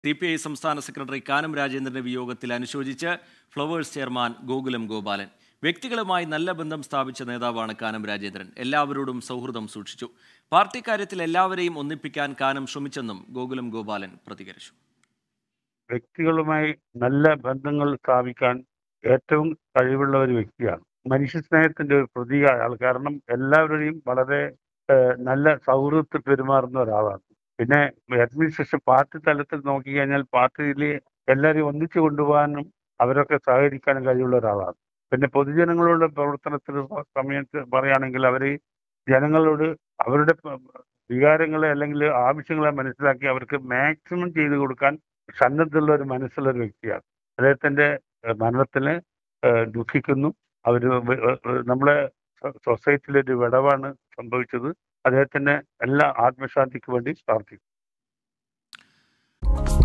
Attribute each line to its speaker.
Speaker 1: C P I സംസ്ഥാന secretary Kanam രാജേന്ദ്രന്റെ വിയോഗത്തിൽ അനുശോചിച്ച് ഫ്ലവേഴ്സ് ചെയർമാൻ ഗോകുലം ഗോപാലൻ വ്യക്തികളുമായി നല്ല ബന്ധം സ്ഥാപിച്ച നേതാവാണ് കാനം രാജേന്ദ്രൻ എല്ലാവരോടും സൗഹൃദം സൂക്ഷിച്ചു പാർട്ടി കാര്യത്തിൽ എല്ലാവരെയും ഒന്നിപ്പിക്കാൻ കാനം ശ്രമിച്ചെന്നും ഗോകുലം ഗോപാലൻ പ്രതികരിച്ചു
Speaker 2: വ്യക്തികളുമായി നല്ല ബന്ധങ്ങൾ സ്ഥാപിക്കാൻ ഏറ്റവും കഴിവുള്ള ഒരു വ്യക്തിയാണ് മനുഷ്യ സ്നേഹത്തിന്റെ ഒരു പ്രതീകമായ ആൾ കാരണം എല്ലാവരുടെയും വളരെ ഏഹ്, നല്ല സൗഹൃദത്തിൽ പെരുമാറുന്ന ഒരാളാണ് പിന്നെ അഡ്മിനിസ്ട്രേഷൻ പാർട്ടി തലത്തിൽ നോക്കിക്കഴിഞ്ഞാൽ പാർട്ടിയിൽ എല്ലാവരെയും ഒന്നിച്ചു കൊണ്ടുപോകാനും അവരൊക്കെ സഹകരിക്കാനും കഴിവുള്ള ഒരാളാണ് പിന്നെ പൊതുജനങ്ങളുടെ പ്രവർത്തനത്തിന് സമയത്ത് പറയുകയാണെങ്കിൽ അവർ ജനങ്ങളോട് അവരുടെ പ- വികാരങ്ങളെ അല്ലെങ്കിൽ ആവശ്യങ്ങളെ മനസ്സിലാക്കി അവർക്ക് മാക്സിമം ചെയ്തു കൊടുക്കാൻ സന്നദ്ധമുള്ള ഒരു മനസ്സുള്ള ഒരു വ്യക്തിയാണ് അദ്ദേഹത്തിന്റെ ഏഹ്, മരണത്തിന് ഏഹ്, ദുഃഖിക്കുന്നു അവർ നമ്മളെ സൊ- സൊസൈറ്റിയിലെ ഒരു വിടവാണ് സംഭവിച്ചത് അദ്ദേഹത്തിന്റെ എല്ലാ ആത്മശാന്തിക്ക് വേണ്ടി പ്രാർത്ഥിക്കുന്നു